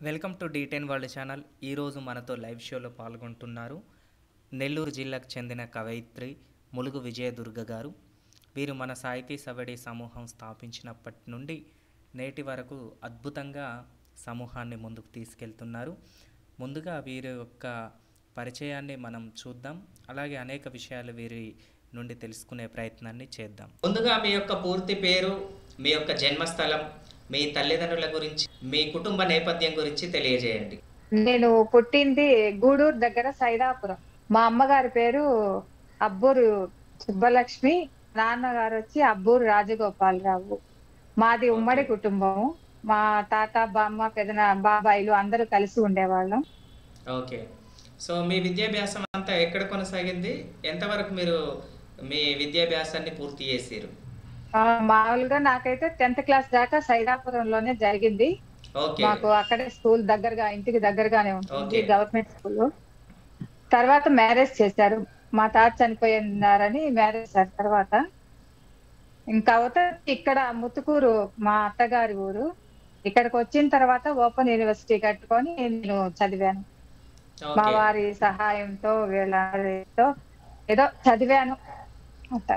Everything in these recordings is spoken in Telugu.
Welcome to D ten world channel ఈరోజు మనతో లైవ్ షోలో పాల్గొంటున్నారు నెల్లూరు జిల్లాకు చెందిన కవయిత్రి ములుగు విజయదుర్గ గారు వీరు మన సాహితీ సవడి సమూహం స్థాపించినప్పటి నుండి నేటి వరకు అద్భుతంగా సమూహాన్ని ముందుకు తీసుకెళ్తున్నారు ముందుగా వీరి యొక్క పరిచయాన్ని మనం చూద్దాం అలాగే అనేక విషయాలు వీరి నుండి తెలుసుకునే ప్రయత్నాన్ని చేద్దాం ముందుగా మీ యొక్క పూర్తి పేరు మీ యొక్క జన్మస్థలం మీ తల్లిదండ్రుల గురించి మీ కుటుంబ నేపథ్యం గురించి తెలియజేయండి నేను పుట్టింది గూడూరు దగ్గర సైదాపురం మా అమ్మగారి పేరు అబ్బూరు సుబ్బలక్ష్మి నాన్నగారు వచ్చి అబ్బూరు రాజగోపాలరావు మాది ఉమ్మడి కుటుంబము మా తాత బామ్మ పెదన బాబాయిలు అందరూ కలిసి ఉండేవాళ్ళం ఓకే సో మీ విద్యాభ్యాసం అంతా ఎక్కడ కొనసాగింది ఎంతవరకు మీరు మీ విద్యాభ్యాసాన్ని పూర్తి చేసారు ఆ, మామూలుగా నాకైతే టెన్త్ క్లాస్ దాకా సైదాపురంలోనే జరిగింది ఓకే మాకు అక్కడే స్కూల్ దగ్గరగా ఇంటికి దగ్గరగానే ఉంటుంది Okay. గవర్నమెంట్ స్కూల్ తర్వాత మ్యారేజ్ చేశారు మా తాత చనిపోయినారని మ్యారేజ్ చేశారు తర్వాత ఇంకా అవతల ఇక్కడ ముత్తుకూరు మా అత్తగారి ఊరు ఇక్కడికి వచ్చిన తర్వాత ఓపెన్ యూనివర్సిటీ కట్టుకొని నేను చదివాను మా ఓకే వారి సహాయంతో వీళ్ళతో ఏదో చదివాను అట్లా.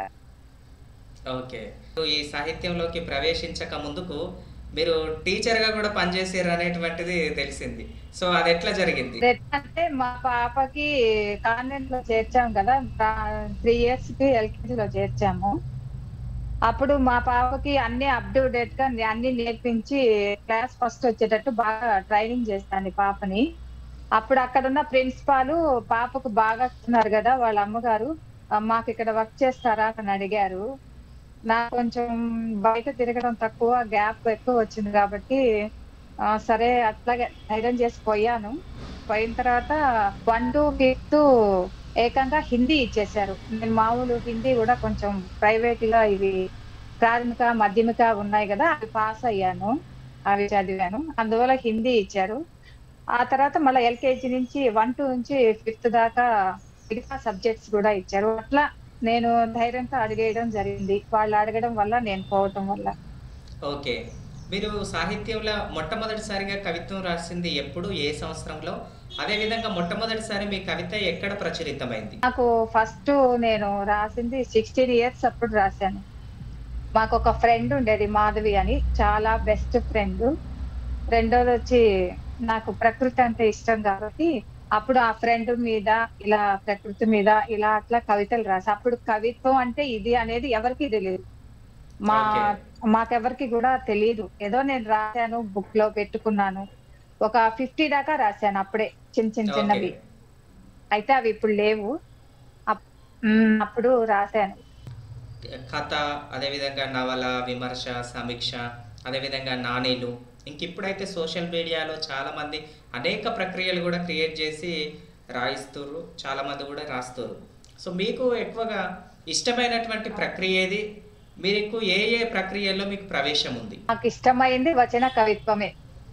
ఓకే ఈ సాహిత్యంలోకి ప్రవేశించక ముందుకు మీరు టీచర్గా కూడా పనిచేసారు అనేటువంటిది తెలిసింది సో అది ఎట్లా జరిగింది అంటే మా పాపకి కాన్వెంట్ లో చేర్చాం కదా త్రీ ఇయర్స్ కి ఎల్కేజీ లో చేర్చాము అప్పుడు మా పాపకి అన్ని అప్ టు డేట్ గా అన్ని నేర్పించి క్లాస్ ఫస్ట్ వచ్చేటట్టు బాగా ట్రైనింగ్ చేస్తాను ఈ పాపని అప్పుడు అక్కడ ఉన్న ప్రిన్సిపాల్ పాపకు బాగా ఉన్నారు కదా వాళ్ళ అమ్మగారు "ఆ, మాకు ఇక్కడ వర్క్ చేస్తారా అని అడిగారు నాకు కొంచెం బయట తిరగడం తక్కువ గ్యాప్ ఎక్కువ వచ్చింది కాబట్టి ఆ, సరే అట్లాగే ధైర్యం చేసి పోయాను పోయిన తర్వాత వన్ టు ఫిఫ్త్ ఏకంగా హిందీ ఇచ్చేశారు నేను మామూలు హిందీ కూడా కొంచెం ప్రైవేట్ గా ఇవి ప్రాథమిక మాధ్యమిక ఉన్నాయి కదా అవి పాస్ అయ్యాను అవి చదివాను అందువల్ల హిందీ ఇచ్చారు ఆ తర్వాత మళ్ళీ ఎల్కేజీ నుంచి వన్ టూ నుంచి ఫిఫ్త్ దాకా మిగతా సబ్జెక్ట్స్ కూడా ఇచ్చారు అట్లా నేను ధైర్యంతో అడిగేయడం జరిగింది వాళ్ళు అడగడం వల్ల నేను పోవటం వల్ల ఓకే మీరు సాహిత్యంలో మొట్టమొదటిసారిగా కవిత్వం రాసింది ఎప్పుడు ఏ సంవత్సరంలో అదేవిధంగా మొట్టమొదటిసారి మీ కవిత ఎక్కడ ప్రచురితమైంది నాకు ఫస్ట్ నేను రాసింది సిక్స్టీన్ ఇయర్స్ అప్పుడు రాశాను మాకు ఒక ఫ్రెండ్ ఉండేది మాధవి అని చాలా బెస్ట్ ఫ్రెండ్ రెండోది వచ్చి నాకు ప్రకృతి అంటే ఇష్టం కాబట్టి అప్పుడు ఆ ఫ్రెండ్ మీద ఇలా ప్రకృతి మీద ఇలా అట్లా కవితలు రాసా అప్పుడు కవిత్వం అంటే ఇది అనేది ఎవరికి తెలియదు మా Okay. మాకెవరికి కూడా తెలియదు ఏదో నేను రాశాను బుక్ లో పెట్టుకున్నాను ఒక ఫిఫ్టీ దాకా రాశాను అప్పుడే చిన్న చిన్న చిన్నవి ఓకే అయితే అవి ఇప్పుడు లేవు అప్- మ్, అప్పుడు రాశాను కథ అదేవిధంగా నవల విమర్శ సమీక్ష అదేవిధంగా నాణేలు ఇంక ఇప్పుడైతే సోషల్ మీడియాలో చాలామంది అనేక ప్రక్రియలు కూడా క్రియేట్ చేసి రాయిస్తుర్రు చాలామంది కూడా రాస్తుర్రు సో మీకు ఎక్కువగా ఇష్టమైనటువంటి ప్రక్రియ ఏది మీకు ఏ ఏ ప్రక్రియల్లో మీకు ప్రవేశం ఉంది నాకు ఇష్టమైంది వచన కవిత్వమే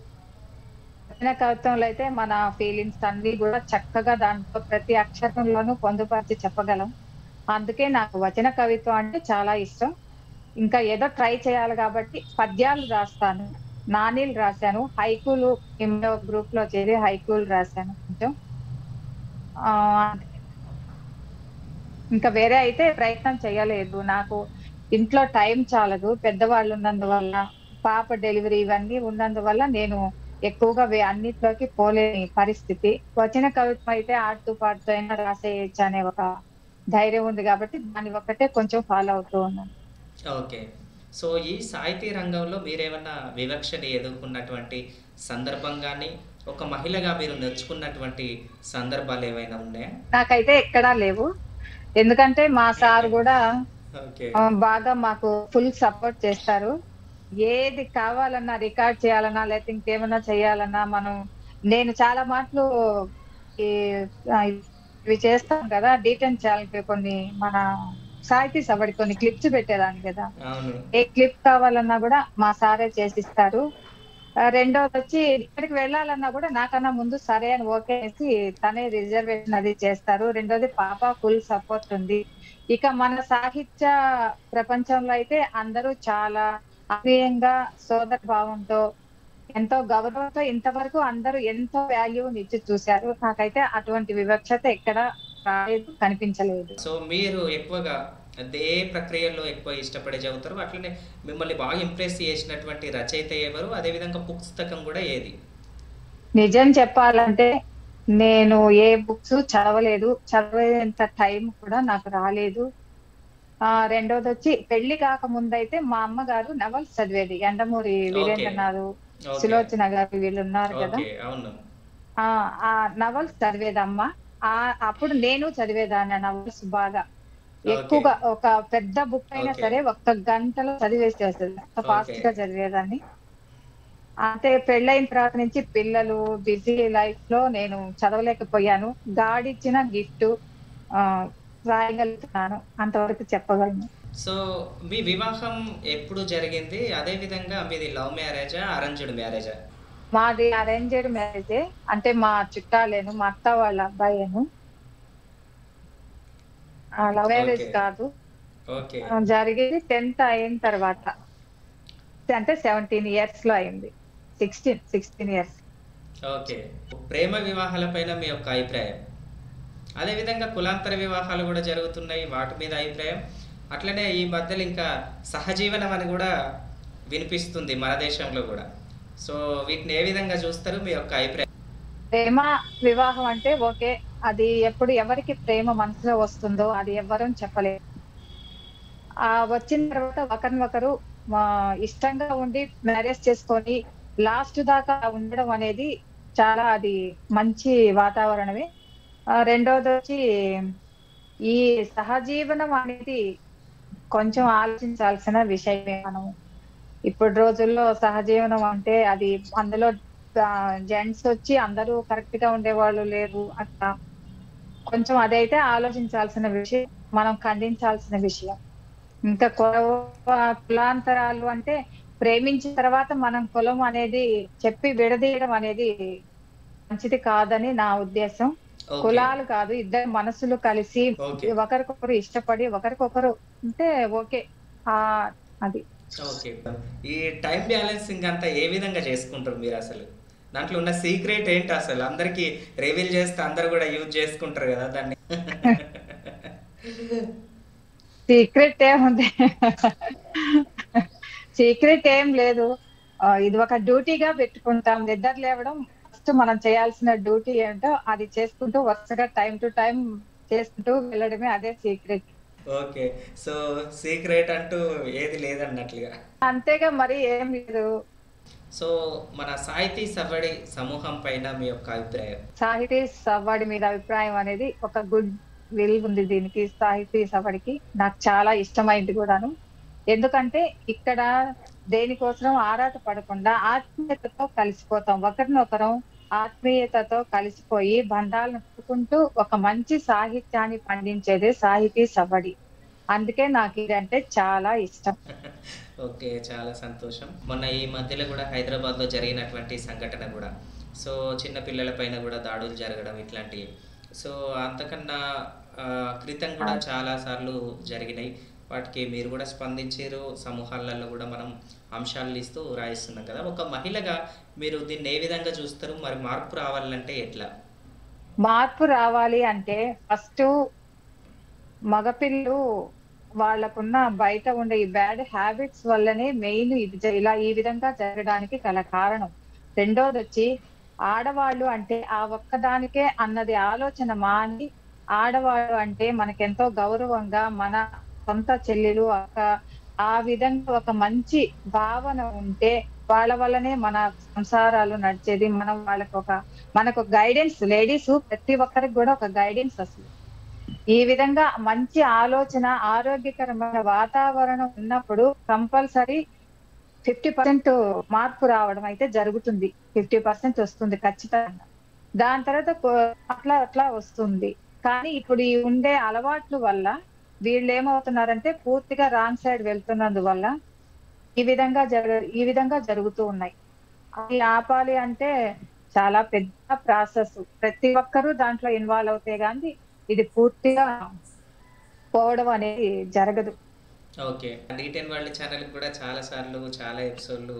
వచన కవిత్వంలో అయితే మన ఫీలింగ్స్ అన్ని కూడా చక్కగా దాంట్లో ప్రతి అక్షరంలోనూ పొందుపరిచి చెప్పగలం అందుకే నాకు వచన కవిత్వం అంటే చాలా ఇష్టం ఇంకా ఏదో ట్రై చేయాలి కాబట్టి పద్యాలు రాస్తాను నానీలు రాశాను హైకూలు ఎన్నో గ్రూప్ లో చేరి హైకూలు రాశాను కొంచెం ఆ, ఇంకా వేరే అయితే ప్రయత్నం చేయలేదు నాకు ఇంట్లో టైం చాలదు పెద్దవాళ్ళు ఉన్నందువల్ల పాప డెలివరీ ఇవన్నీ ఉన్నందువల్ల నేను ఎక్కువగా వే- అన్నిట్లోకి పోలేని పరిస్థితి వచ్చిన కవిత్వం అయితే ఆడుతూ పాడుతూ అయినా రాసేయచ్చు అనే ఒక ధైర్యం ఉంది కాబట్టి దాన్ని ఒక్కటే కొంచెం ఫాలో అవుతూ ఉన్నాను ఓకే సో ఈ సాహితీ రంగంలో మీరేమన్నా వివక్షని ఎదుర్కొన్నటువంటి సందర్భం కానీ ఒక మహిళగా మీరు నేర్చుకున్నటువంటి సందర్భాలు ఏమైనా ఉన్నాయా నాకైతే ఎక్కడా లేవు ఎందుకంటే మా సార్ కూడా ఓకే ఆ, బాగా మాకు ఫుల్ సపోర్ట్ చేస్తారు ఏది కావాలన్నా రికార్డ్ చేయాలన్నా లేకపోతే ఇంకేమన్నా చేయాలన్నా మనం నేను చాలా మాటలు ఈ ఆ, ఇవి చేస్తాం కదా డీటెయిల్ ఛానల్కి కొన్ని మన సాహితీ సభడి కొన్ని క్లిప్స్ పెట్టేదాన్ని కదా అవును ఏ క్లిప్ కావాలన్నా కూడా మా సారే చేసిస్తారు ఆ, రెండోది వచ్చి ఇక్కడికి వెళ్ళాలన్నా కూడా నాకన్నా ముందు సరే అని ఓకే చేసి తనే రిజర్వేషన్ అది చేస్తారు రెండోది పాప ఫుల్ సపోర్ట్ ఉంది ఇక మన సాహిత్య ప్రపంచంలో అయితే అందరూ చాలా ఆత్మీయంగా సోదర భావంతో ఎంతో గౌరవంతో ఇంతవరకు అందరూ ఎంతో వాల్యూని ఇచ్చి చూశారు నాకైతే అటువంటి వివక్షత ఎక్కడ రాలేదు కనిపించలేదు సో మీరు ఎక్కువగా అదే ప్రక్రియలో ఎక్కువ ఇష్టపడి చదువుతారు అట్లనే మిమ్మల్ని బాగా ఇంప్రెస్ చేసినటువంటి రచయిత ఎవరు అదేవిధంగా పుస్తకం కూడా ఏది నిజం చెప్పాలంటే నేను ఏ బుక్స్ చదవలేదు చదివేంత టైం కూడా నాకు రాలేదు ఆ రెండోది వచ్చి పెళ్లి కాక ముందైతే మా అమ్మగారు నవల్స్ చదివేది ఎండమూరి వీరేంద్రనాథ్ ఓకే సులోచన గారు వీళ్ళు ఉన్నారు కదా ఓకే అవును ఆ ఆ నవల్స్ చదివేదమ్మా ఆ అప్పుడు నేను చదివేదాన్ని నవల్స్ బాగా ఎక్కువగా ఒక పెద్ద బుక్ అయినా Okay. సరే ఒక్క గంటలో చదివేసేస్తుంది అంత Okay. ఫాస్ట్ గా చదివేదాన్ని అంటే పెళ్ళైన తర్వాత నుంచి పిల్లలు బిజీ లైఫ్ లో నేను చదవలేకపోయాను గాడిచ్చిన గిఫ్ట్ రాయగలుగుతున్నాను అంతవరకు చెప్పగలను సో మీ వివాహం ఎప్పుడు జరిగింది అదే విధంగా మీది లవ్ మ్యారేజా అరేంజ్డ్ మ్యారేజా మాది అరేంజ్డ్ మ్యారేజ్ అంటే మా చుట్టాలేను మా అత్త వాళ్ళ అబ్బాయేను లవ్ మ్యారేజ్ Okay. కాదు ఓకే ఆ, జరిగేది టెన్త్ అయిన తర్వాత అంటే సెవెంటీన్ ఇయర్స్ లో అయింది సిక్స్టీన్ సిక్స్టీన్ ఇయర్స్ ఓకే ప్రేమ వివాహాలపైన మీ యొక్క అభిప్రాయం అదేవిధంగా కులాంతర వివాహాలు కూడా జరుగుతున్నాయి వాటి మీద అభిప్రాయం అట్లనే ఈ మధ్యలో ఇంకా సహజీవనం అని కూడా వినిపిస్తుంది మన దేశంలో కూడా సో వీటిని ఏ విధంగా చూస్తారు మీ యొక్క అభిప్రాయం ప్రేమ వివాహం అంటే ఓకే అది ఎప్పుడు ఎవరికి ప్రేమ మనసులో వస్తుందో అది ఎవ్వరూ చెప్పలేరు ఆ వచ్చిన తర్వాత ఒకరినొకరు మా ఇష్టంగా ఉండి మ్యారేజ్ చేసుకొని లాస్ట్ దాకా ఉండడం అనేది చాలా అది మంచి వాతావరణమే ఆ, రెండోది వచ్చి ఈ సహజీవనం అనేది కొంచెం ఆలోచించాల్సిన విషయమే మనం ఇప్పుడు రోజుల్లో సహజీవనం అంటే అది అందులో జెంట్స్ వచ్చి అందరూ కరెక్ట్ గా ఉండేవాళ్ళు లేరు అట్లా కొంచెం అదైతే ఆలోచించాల్సిన విషయం మనం ఖండించాల్సిన విషయం ఇంకా కుల కులాంతరాలు అంటే ప్రేమించిన తర్వాత మనం కులం అనేది చెప్పి విడదీయడం అనేది మంచిది కాదని నా ఉద్దేశం ఓకే కులాలు కాదు ఇద్దరు మనసులు కలిసి ఓకే ఒకరికొకరు ఇష్టపడి ఒకరికొకరు ఉంటే ఓకే ఆ అది ఓకే ఈ టైం బ్యాలెన్సింగ్ అంతా ఏ విధంగా చేసుకుంటారు మీరు అసలు దాంట్లో ఉన్న సీక్రెట్ ఏంటి అసలు అందరికి రివీల్ చేస్తే అందరు కూడా యూజ్ చేసుకుంటారు కదా దాన్ని సీక్రెట్ ఏముంది సీక్రెట్ ఏం లేదు ఆ, ఇది ఒక డ్యూటీగా పెట్టుకుంటాం నిద్ర లేవడం ఫస్ట్ మనం చేయాల్సిన డ్యూటీ ఏంటో అది చేసుకుంటూ వరుసగా టైం టు టైం చేసుకుంటూ వెళ్ళడమే అదే సీక్రెట్ ఓకే సో సీక్రెట్ అంటూ ఏది లేదన్నట్లుగా అంతేగా మరి ఏం లేదు సో మన సాహితీ సవ్వడి సమూహం పైన మీ యొక్క అభిప్రాయం సాహితీ సవ్వడి మీద అభిప్రాయం అనేది ఒక గుడ్ విల్ ఉంది దీనికి సాహితీ సవ్వడికి నాకు చాలా ఇష్టమైంది కూడాను ఎందుకంటే ఇక్కడ దేనికోసం ఆరాట పడకుండా ఆత్మీయతతో కలిసిపోతాం ఒకరినొకరం ఆత్మీయతతో కలిసిపోయి బంధాలను పుట్టుకుంటూ ఒక మంచి సాహిత్యాన్ని పండించేదే సాహితీ సవ్వడి అందుకే నాకు ఇదంటే చాలా ఇష్టం ఓకే చాలా సంతోషం మొన్న ఈ మధ్యలో కూడా హైదరాబాద్లో జరిగినటువంటి సంఘటన కూడా సో చిన్న పిల్లల పైన కూడా దాడులు జరగడం ఇట్లాంటివి సో అంతకన్నా ఆ, క్రితం కూడా చాలా సార్లు జరిగినాయి వాటికి మీరు కూడా స్పందించారు సమూహాలలో కూడా మనం అంశాలు ఇస్తూ రాయిస్తున్నాం కదా ఒక మహిళగా మీరు దీన్ని ఏ విధంగా చూస్తారు మరి మార్పు రావాలంటే ఎట్లా మార్పు రావాలి అంటే ఫస్ట్ మగపిల్లలు వాళ్ళకున్న బయట ఉండే ఈ బ్యాడ్ హ్యాబిట్స్ వల్లనే మెయిన్ ఇది జ- ఇలా ఈ విధంగా జరగడానికి గల కారణం రెండోది వచ్చి ఆడవాళ్ళు అంటే ఆ ఒక్కదానికే అన్నది ఆలోచన మాని ఆడవాళ్ళు అంటే మనకెంతో గౌరవంగా మన సొంత చెల్లెలు అక్క ఆ విధంగా ఒక మంచి భావన ఉంటే వాళ్ళ వల్లనే మన సంసారాలు నడిచేది మనం వాళ్ళకి ఒక మనకు గైడెన్స్ లేడీస్ ప్రతి ఒక్కరికి కూడా ఒక గైడెన్స్ అసలు ఈ విధంగా మంచి ఆలోచన ఆరోగ్యకరమైన వాతావరణం ఉన్నప్పుడు కంపల్సరీ ఫిఫ్టీ పర్సెంట్ మార్పు రావడం అయితే జరుగుతుంది ఫిఫ్టీ పర్సెంట్ వస్తుంది ఖచ్చితంగా దాని తర్వాత కొ- అట్లా అట్లా వస్తుంది కానీ ఇప్పుడు ఈ ఉండే అలవాట్ల వల్ల వీళ్ళు ఏమవుతున్నారంటే పూర్తిగా రాంగ్ సైడ్ వెళ్తున్నందువల్ల ఈ విధంగా జరగ ఈ విధంగా జరుగుతూ ఉన్నాయి అది ఆపాలి అంటే చాలా పెద్ద ప్రాసెస్ ప్రతి ఒక్కరూ దాంట్లో ఇన్వాల్వ్ అవుతే గానీ ఇది పూర్తిగా పోవడం అనేది జరగదు ఓకే డీటెన్ వాళ్ళ ఛానల్ కూడా చాలా సార్లు చాలా ఎపిసోడ్లు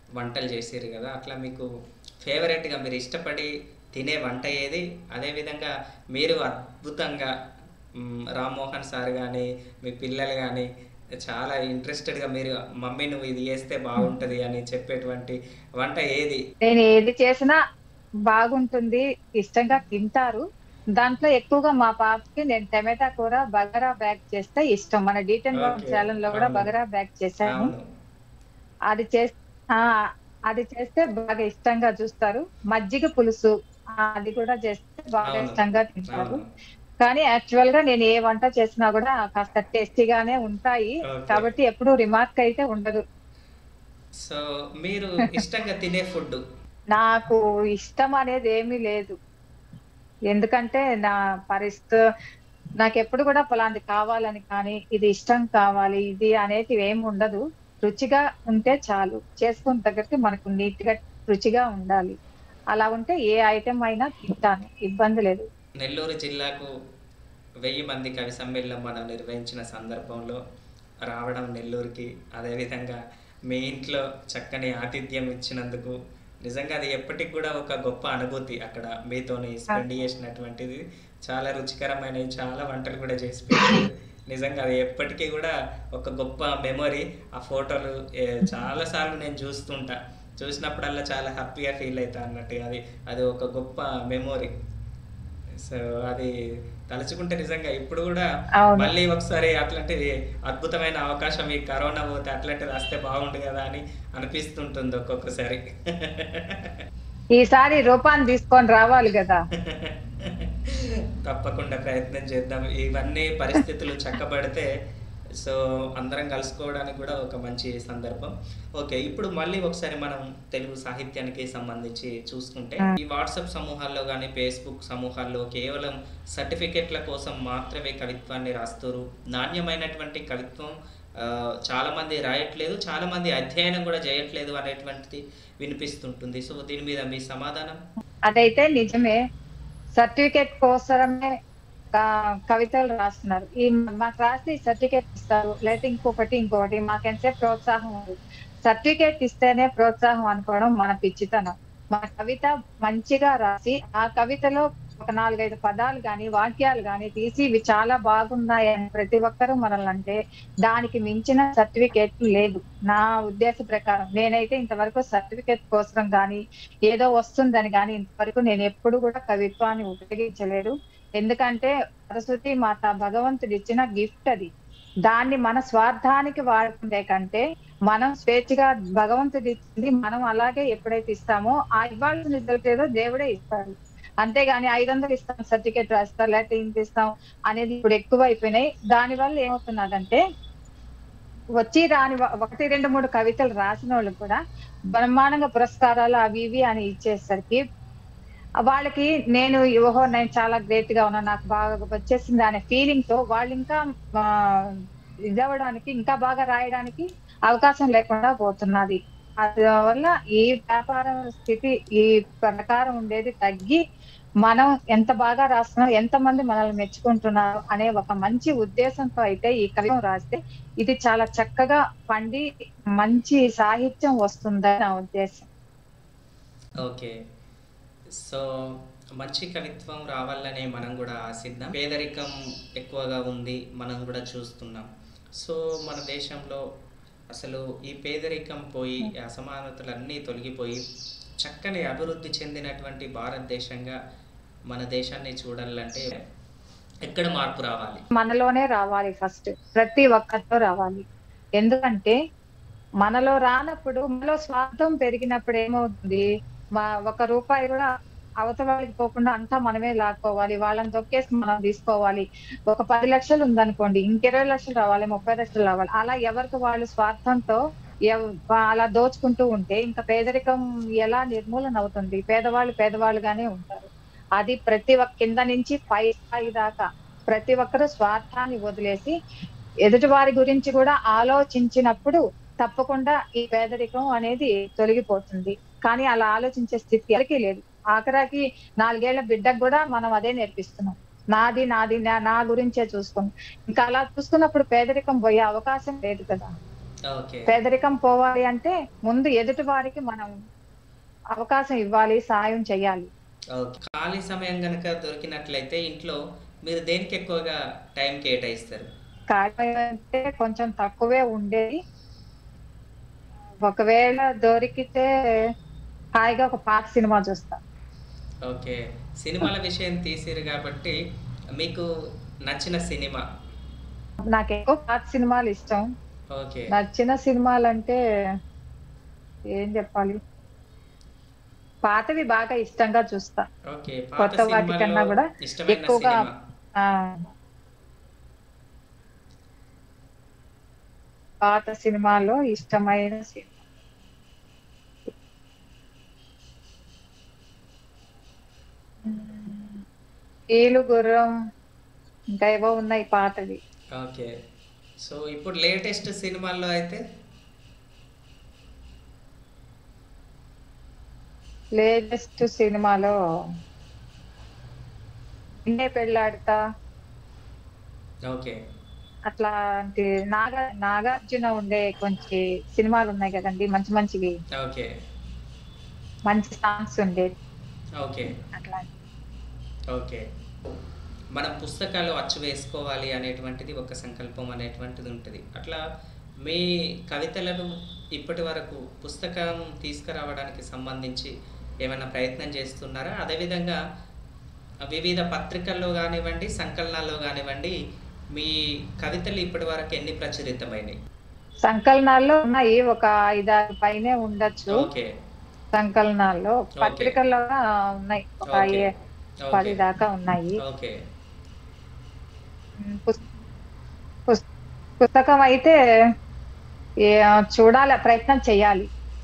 వంటలు చేసారు కదా అట్లా మీకు ఫేవరెట్గా మీరు ఇష్టపడి తినే వంట ఏది అదేవిధంగా మీరు అద్భుతంగా మ్, రామ్మోహన్ సార్ కానీ మీ పిల్లలు కానీ చాలా ఇంట్రెస్టెడ్గా మీరు మమ్మీ నువ్వు ఇది చేస్తే బాగుంటుంది అని చెప్పేటువంటి వంట ఏది నేను ఏది చేసినా బాగుంటుంది ఇష్టంగా తింటారు దాంట్లో ఎక్కువగా మా పాపకి నేను టమాటా కూర బగరా బ్యాగ్ చేస్తే ఇష్టం మన డీటెన్ Okay. ఛానల్ లో కూడా అవును. బగరా బ్యాగ్ చేశాను అవును అది చేస్తే అది చేస్తే బాగా ఇష్టంగా చూస్తారు మజ్జిగ పులుసు ఆ, అది కూడా చేస్తే బాగా అవును. ఇష్టంగా తింటారు అవును కానీ యాక్చువల్ గా నేను ఏ వంట చేసినా కూడా కాస్త టేస్టీగానే ఉంటాయి Okay. కాబట్టి ఎప్పుడు రిమార్క్ అయితే ఉండదు సో మీరు ఇష్టంగా తినే ఫుడ్ నాకు ఇష్టం అనేది ఏమీ లేదు ఎందుకంటే నా పరిస్థితి నాకు ఎప్పుడు కూడా పలాంటి కావాలని కానీ ఇది ఇష్టం కావాలి ఇది అనేది ఏమి ఉండదు రుచిగా ఉంటే చాలు చేసుకున్న దగ్గరికి మనకు నీట్ గా రుచిగా ఉండాలి అలా ఉంటే ఏ ఐటెం అయినా తింటాను ఇబ్బంది లేదు నెల్లూరు జిల్లాకు వెయ్యి మంది కవి సమ్మేళనం మనం నిర్వహించిన సందర్భంలో రావడం నెల్లూరుకి అదేవిధంగా మీ ఇంట్లో చక్కని ఆతిథ్యం ఇచ్చినందుకు నిజంగా అది ఎప్పటికి కూడా ఒక గొప్ప అనుభూతి అక్కడ మీతోని స్పెండ్ చేసినటువంటిది చాలా రుచికరమైనవి చాలా వంటలు కూడా చేసి పెట్టారు నిజంగా అది ఎప్పటికీ కూడా ఒక గొప్ప మెమొరీ ఆ ఫోటోలు ఏ, చాలాసార్లు నేను చూస్తుంటా చూసినప్పుడల్లా చాలా హ్యాపీగా ఫీల్ అవుతా అన్నట్టు అది అది ఒక గొప్ప మెమొరీ సో అది తలుచుకుంటే నిజంగా ఇప్పుడు కూడా అవును మళ్ళీ ఒకసారి అట్లాంటిది అద్భుతమైన అవకాశం ఈ కరోనా పోతే అట్లాంటిది వస్తే బాగుండు కదా అని అనిపిస్తుంటుంది ఒక్కొక్కసారి ఈసారి రూపాన్ని తీసుకొని రావాలి కదా తప్పకుండా ప్రయత్నం చేద్దాం ఇవన్నీ పరిస్థితులు చక్కబడితే సో అందరం కలుసుకోవడానికి కూడా ఒక మంచి సందర్భం ఓకే ఇప్పుడు మళ్ళీ ఒకసారి మనం తెలుగు సాహిత్యానికి సంబంధించి చూసుకుంటే ఈ వాట్సాప్ సమూహాల్లో కానీ ఫేస్బుక్ సమూహాల్లో కేవలం సర్టిఫికెట్ల కోసం మాత్రమే కవిత్వాన్ని రాస్తారు నాణ్యమైనటువంటి కవిత్వం ఆ, చాలా మంది రాయట్లేదు చాలా మంది అధ్యయనం కూడా చేయట్లేదు అనేటువంటిది వినిపిస్తుంటుంది సో దీని మీద మీ సమాధానం అదైతే నిజమే సర్టిఫికేట్ కోసమే క- కవితలు రాస్తున్నారు ఈ మాకు రాసి సర్టిఫికేట్ ఇస్తారు లేకపోతే ఇంకొకటి ఇంకొకటి మాకెంతే ప్రోత్సాహం ఉంది సర్టిఫికేట్ ఇస్తేనే ప్రోత్సాహం అనుకోవడం మన పిచ్చితనం మన కవిత మంచిగా రాసి ఆ కవితలో ఒక నాలుగైదు పదాలు గాని వాక్యాలు గాని తీసి ఇవి చాలా బాగున్నాయని ప్రతి ఒక్కరూ మనల్ని అంటే దానికి మించిన సర్టిఫికేట్ లేదు నా ఉద్దేశ ప్రకారం నేనైతే ఇంతవరకు సర్టిఫికేట్ కోసం గాని ఏదో వస్తుందని కానీ ఇంతవరకు నేను ఎప్పుడు కూడా కవిత్వాన్ని ఉపయోగించలేదు ఎందుకంటే సరస్వతి మాత భగవంతుడు ఇచ్చిన గిఫ్ట్ అది దాన్ని మన స్వార్థానికి వాడుకునే కంటే మనం స్వేచ్ఛగా భగవంతుడు ఇచ్చింది మనం అలాగే ఎప్పుడైతే ఇస్తామో ఆ ఇవ్వాల్సిన రిజల్ట్ ఏదో దేవుడే ఇస్తాడు అంతేగాని ఐదు వందలు ఇస్తాం సర్టిఫికేట్ రాస్తాం లేకపోతే ఇంత ఇస్తాం అనేది ఇప్పుడు ఎక్కువ అయిపోయినాయి దాని వల్ల ఏమవుతున్నదంటే వచ్చి రాని వా- ఒకటి రెండు మూడు కవితలు రాసిన వాళ్ళు కూడా బ్రహ్మాండంగా పురస్కారాలు అవి ఇవి అని ఇచ్చేసరికి వాళ్ళకి నేను ఓహో నేను చాలా గ్రేట్ గా ఉన్నా నాకు బాగా వచ్చేసింది అనే ఫీలింగ్ తో వాళ్ళు ఇంకా ఆ, ఇదవ్వడానికి ఇంకా బాగా రాయడానికి అవకాశం లేకుండా పోతున్నది అందువల్ల ఈ వ్యాపార స్థితి ఈ ప్రకారం ఉండేది తగ్గి మనం ఎంత బాగా రాస్తున్నాం ఎంత మంది మనల్ని మెచ్చుకుంటున్నారు అనే ఒక మంచి ఉద్దేశంతో అయితే ఈ కవిత్వం రాస్తే ఇది చాలా చక్కగా పండి మంచి సాహిత్యం వస్తుందని నా ఉద్దేశం ఓకే సో మంచి కవిత్వం రావాలనే మనం కూడా ఆశిద్దాం పేదరికం ఎక్కువగా ఉంది మనం కూడా చూస్తున్నాం సో మన దేశంలో అసలు ఈ పేదరికం పోయి ఈ అసమానతలు అన్నీ తొలగిపోయి చక్కని అభివృద్ధి చెందినటువంటి భారతదేశంగా మన దేశాన్ని చూడాలంటే ఎక్కడ మార్పు రావాలి మనలోనే రావాలి ఫస్ట్ ప్రతి ఒక్కరితో రావాలి ఎందుకంటే మనలో రానప్పుడు మనలో స్వార్థం పెరిగినప్పుడు ఏమవుతుంది మా ఒక రూపాయి కూడా అవతల వాళ్ళకి పోకుండా అంతా మనమే లాక్కోవాలి వాళ్ళని తొక్కేసి మనం తీసుకోవాలి ఒక పది లక్షలు ఉందనుకోండి ఇంక ఇరవై లక్షలు రావాలి ముప్పై లక్షలు రావాలి అలా ఎవరికి వాళ్ళు స్వార్థంతో ఎవ్- అలా దోచుకుంటూ ఉంటే ఇంకా పేదరికం ఎలా నిర్మూలన అవుతుంది పేదవాళ్ళు పేదవాళ్ళుగానే ఉంటారు అది ప్రతి ఒక్క కింద నుంచి పై స్థాయి దాకా ప్రతి ఒక్కరూ స్వార్థాన్ని వదిలేసి ఎదుటి వారి గురించి కూడా ఆలోచించినప్పుడు తప్పకుండా ఈ పేదరికం అనేది తొలగిపోతుంది కానీ అలా ఆలోచించే స్థితి ఎవరికీ లేదు ఆఖరాకి నాలుగేళ్ల బిడ్డకు కూడా మనం అదే నేర్పిస్తున్నాం నాది నాది నా- నా గురించే చూసుకుని ఇంకా అలా చూసుకున్నప్పుడు పేదరికం పోయే అవకాశం లేదు కదా ఓకే పేదరికం పోవాలి అంటే ముందు ఎదుటి వారికి మనం అవకాశం ఇవ్వాలి సాయం చేయాలి ఓకే ఖాళీ సమయం కనుక దొరికినట్లయితే ఇంట్లో మీరు దేనికి ఎక్కువగా టైం కేటాయిస్తారు ఖాళీ అంటే కొంచెం తక్కువే ఉండేది ఒకవేళ దొరికితే హాయిగా ఒక పాత సినిమా చూస్తా ఓకే సినిమాల విషయం తీసిరు కాబట్టి మీకు నచ్చిన సినిమా నాకు ఎక్కువ పాత సినిమాలు ఇష్టం ఓకే నచ్చిన సినిమాలు అంటే ఏం చెప్పాలి పాతవి బాగా ఇష్టంగా చూస్తా ఓకే పాత కొత్త వాటికన్నా సినిమాల్లో కూడా ఇష్టమైన ఎక్కువగా సినిమా ఆ పాత సినిమాలో ఇష్టమైన సినిమా ఏలు గుర్రం ఇంకా ఏవో ఉన్నాయి పాతవి ఓకే సో ఇప్పుడు లేటెస్ట్ సినిమాల్లో అయితే లేటెస్ట్ సినిమాలో నిన్నే పెళ్ళాడతా ఓకే అట్లాంటి నాగ నాగార్జున ఉండే కొంచెం సినిమాలు ఉన్నాయి కదండి మంచి మంచివి ఓకే మంచి సాంగ్స్ ఉండే ఓకే అట్లాంటి ఓకే మనం పుస్తకాలు అచ్చు వేసుకోవాలి అనేటువంటిది ఒక సంకల్పం అనేటువంటిది ఉంటుంది అట్లా మీ కవితలను ఇప్పటి వరకు పుస్తకం తీసుకురావడానికి సంబంధించి ఏమైనా ప్రయత్నం చేస్తున్నారా అదేవిధంగా వివిధ పత్రికల్లో కానివ్వండి సంకలనాల్లో కానివ్వండి మీ కవితలు ఇప్పటి వరకు ఎన్ని ప్రచురితమైనవి సంకలనాల్లో ఉన్నాయి ఒక ఐదారు పైనే ఉండొచ్చు ఓకే సంకలనాల్లో పత్రికల్లో కూడా ఉన్నాయి ఒక ఓకే. ఏ- పది ఓకే దాకా ఉన్నాయి ఓకే ఉమ్, పుస్- పుస్- పుస్తకం అయితే ఏ- చూడాలి ప్రయత్నం చేయాలి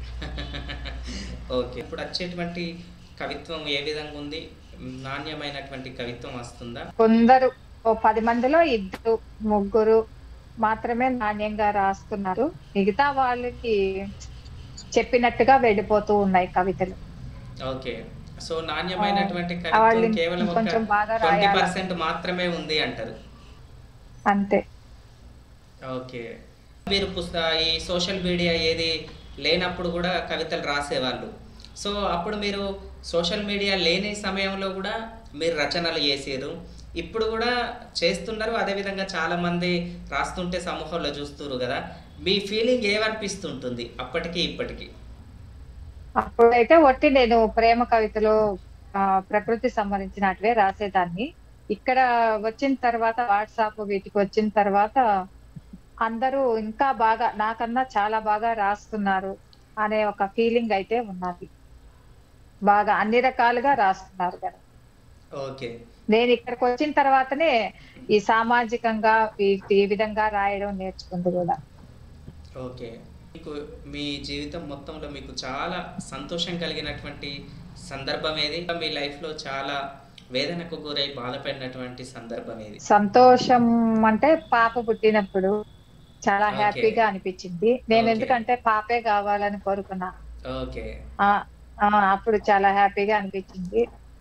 ఓకే ఇప్పుడు వచ్చేటువంటి కవిత్వం ఏ విధంగా ఉంది నాణ్యమైనటువంటి కవిత్వం వస్తుందా కొందరు ఓ పది మందిలో ఇద్దరు ముగ్గురు మాత్రమే నాణ్యంగా రాస్తున్నారు మిగతా వాళ్ళకి చెప్పినట్టుగా వెళ్ళిపోతూ ఉన్నాయి కవితలు ఓకే సో నాణ్యమైనటువంటి వాళ్ళు కవిత్వం కేవలం ఒక కొంచెం బాగా ట్వంటీ రాయాలి. పర్సెంట్ మాత్రమే ఉంది అంటారు అంతే ఓకే మీరు పుస్త ఈ సోషల్ మీడియా ఏది లేనప్పుడు కూడా కవితలు రాసేవాళ్ళు సో అప్పుడు మీరు సోషల్ మీడియా లేని సమయంలో కూడా మీరు రచనలు చేసారు ఇప్పుడు కూడా చేస్తున్నారు అదేవిధంగా చాలా మంది రాస్తుంటే సమూహంలో చూస్తున్నారు కదా మీ ఫీలింగ్ ఏమనిపిస్తుంటుంది అప్పటికి ఇప్పటికి అప్పుడైతే ఒట్టి నేను ప్రేమ కవితలు ఆ, ప్రకృతి సంబంధించినటివే రాసేదాన్ని ఇక్కడ వచ్చిన తర్వాత వాట్సాప్ వీటికి వచ్చిన తర్వాత అందరూ ఇంకా బాగా నాకన్నా చాలా బాగా రాస్తున్నారు అనే ఒక ఫీలింగ్ అయితే ఉన్నది బాగా అన్ని రకాలుగా రాస్తున్నారు కదా ఓకే నేను ఇక్కడికి వచ్చిన తర్వాతనే ఈ సామాజికంగా ఈ ఈ విధంగా రాయడం నేర్చుకుంది కూడా ఓకే మీకు మీ జీవితం మొత్తంలో మీకు చాలా సంతోషం కలిగినటువంటి సందర్భం ఏది మీ లైఫ్లో చాలా వేదనకు గురై బాధపడినటువంటి సందర్భం ఏది సంతోషం అంటే పాప పుట్టినప్పుడు చాలా Okay. హ్యాపీగా అనిపించింది నేను Okay. ఎందుకంటే పాపే కావాలని కోరుకున్నా ఓకే ఆ ఆ, అప్పుడు చాలా హ్యాపీగా అనిపించింది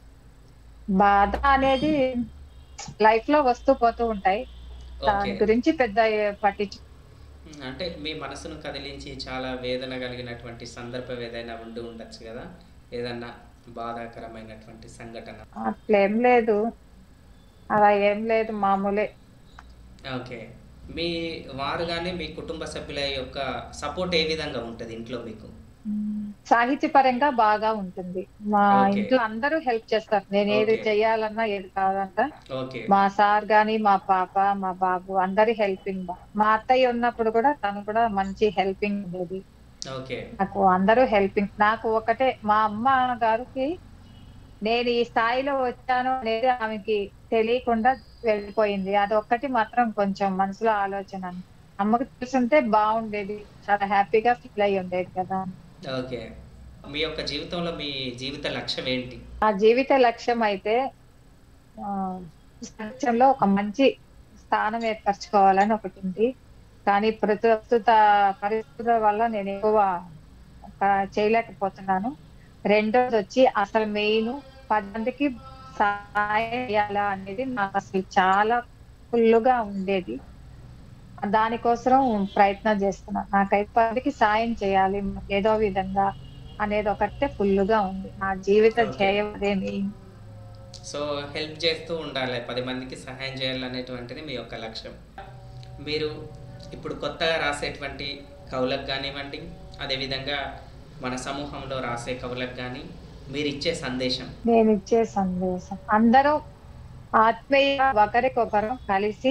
బాధ అనేది లైఫ్ లో వస్తూ పోతూ ఉంటాయి ఓకే దాని గురించి పెద్ద ఏ- పట్టించు అంటే మీ మనసును కదిలించి చాలా వేదన కలిగినటువంటి సందర్భం ఏదైనా ఉండి ఉండొచ్చు కదా ఏదన్నా బాధాకరమైనటువంటి సంఘటన అట్లేం లేదు అలా ఏం లేదు మామూలే ఓకే మీ వారు కానీ మీ కుటుంబ సభ్యుల యొక్క సపోర్ట్ ఏ విధంగా ఉంటుంది ఇంట్లో మీకు సాహిత్యపరంగా బాగా ఉంటుంది మా Okay. ఇంట్లో అందరూ హెల్ప్ చేస్తారు నేను ఏది Okay. చెయ్యాలన్నా ఏది కావాలన్నా ఓకే మా సార్ గాని మా పాప మా బాబు అందరి హెల్పింగ్ మా అత్తయ్య ఉన్నప్పుడు కూడా తను కూడా మంచి హెల్పింగ్ ఉండేది ఓకే నాకు అందరూ హెల్పింగ్ నాకు ఒకటే మా అమ్మ గారికి నేను ఈ స్థాయిలో వచ్చాను అనేది ఆమెకి తెలియకుండా వెళ్ళిపోయింది అది ఒక్కటి మాత్రం కొంచెం మనసులో ఆలోచన అమ్మకి తెలుసుంటే బాగుండేది చాలా హ్యాపీగా ఫీల్ అయ్యి ఉండేది కదా ఓకే మీ యొక్క జీవితంలో మీ జీవిత లక్ష్యం ఏంటి ఆ జీవిత లక్ష్యం అయితే ఆ, సమాజంలో ఒక మంచి స్థానం ఏర్పరచుకోవాలని ఒకటి ఉంది కానీ ప్రస్తుత పరిస్థితుల వల్ల నేను ఎక్కువ ఆ, చేయలేకపోతున్నాను రెండోది వచ్చి అసలు మెయిన్ పది మందికి సహాయం చేయాలా అనేది నాకు అసలు చాలా ఫుల్గా ఉండేది దానికోసం ప్రయత్నం చేస్తున్నాను నాకైతే పదికి సాయం చేయాలి ఏదో విధంగా అనేది ఒకటే ఫుల్గా ఉంది నా జీవిత Okay. ధ్యేయం అదేమి సో హెల్ప్ చేస్తూ ఉండాలి పది మందికి సహాయం చేయాలనేటువంటిది మీ యొక్క లక్ష్యం మీరు ఇప్పుడు కొత్తగా రాసేటువంటి కవులకు కానివ్వండి అదేవిధంగా మన సమూహంలో రాసే కవులకు కానీ మీరు ఇచ్చే సందేశం నేను ఇచ్చే సందేశం అందరూ ఆత్మీయ ఒకరికొకరు కలిసి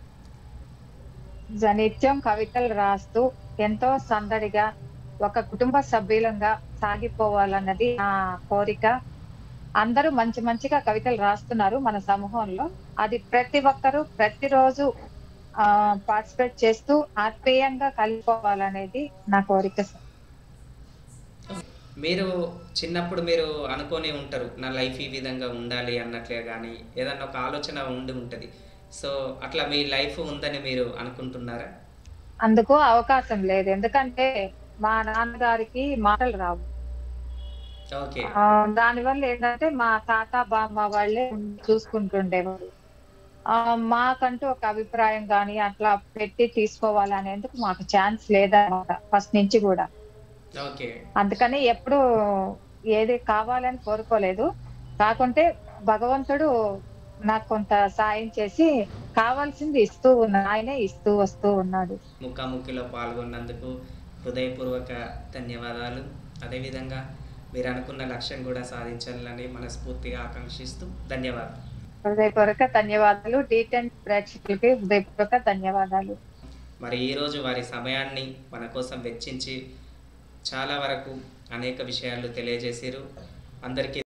జ- నిత్యం కవితలు రాస్తూ ఎంతో సందడిగా ఒక కుటుంబ సభ్యులంగా సాగిపోవాలన్నది నా కోరిక అందరూ మంచి మంచిగా కవితలు రాస్తున్నారు మన సమూహంలో అది ప్రతి ఒక్కరూ ప్రతిరోజు పార్టిసిపేట్ చేస్తూ ఆత్మీయంగా కలిసిపోవాలనేది నా కోరిక సార్. మీరు చిన్నప్పుడు మీరు అనుకొని ఉంటారు నా లైఫ్ ఈ విధంగా ఉండాలి అన్నట్లే కానీ ఏదన్నా ఒక ఆలోచన ఉండి ఉంటుంది సో అట్లా మీ లైఫ్ ఉందని మీరు అనుకుంటున్నారా అందుకు అవకాశం లేదు ఎందుకంటే మా నాన్నగారికి మాటలు రావు ఓకే ఆ, దానివల్ల ఏంటంటే మా తాత బామ్మ వాళ్ళే ఉండి చూసుకుంటుండేవారు ఆ, మాకంటూ ఒక అభిప్రాయం కానీ అట్లా పెట్టి తీసుకోవాలి అనేందుకు మాకు ఛాన్స్ లేదన్నమాట ఫస్ట్ నుంచి కూడా ఓకే అందుకని ఎప్పుడు ఏది కావాలని కోరుకోలేదు కాకుంటే భగవంతుడు నాకు కొంత సాయం చేసి కావాల్సింది ఇస్తూ ఉన్నాడు ఆయనే ఇస్తూ వస్తూ ఉన్నాడు ముఖాముఖిలో పాల్గొన్నందుకు హృదయపూర్వక ధన్యవాదాలు అదేవిధంగా మీరు అనుకున్న లక్ష్యం కూడా సాధించాలని మనస్ఫూర్తిగా ఆకాంక్షిస్తూ ధన్యవాదాలు హృదయపూర్వక ధన్యవాదాలు డీటెన్ ప్రేక్షకులకి హృదయపూర్వక ధన్యవాదాలు మరి ఈరోజు వారి సమయాన్ని మన కోసం వెచ్చించి చాలా వరకు అనేక విషయాలు తెలియజేసారు అందరికీ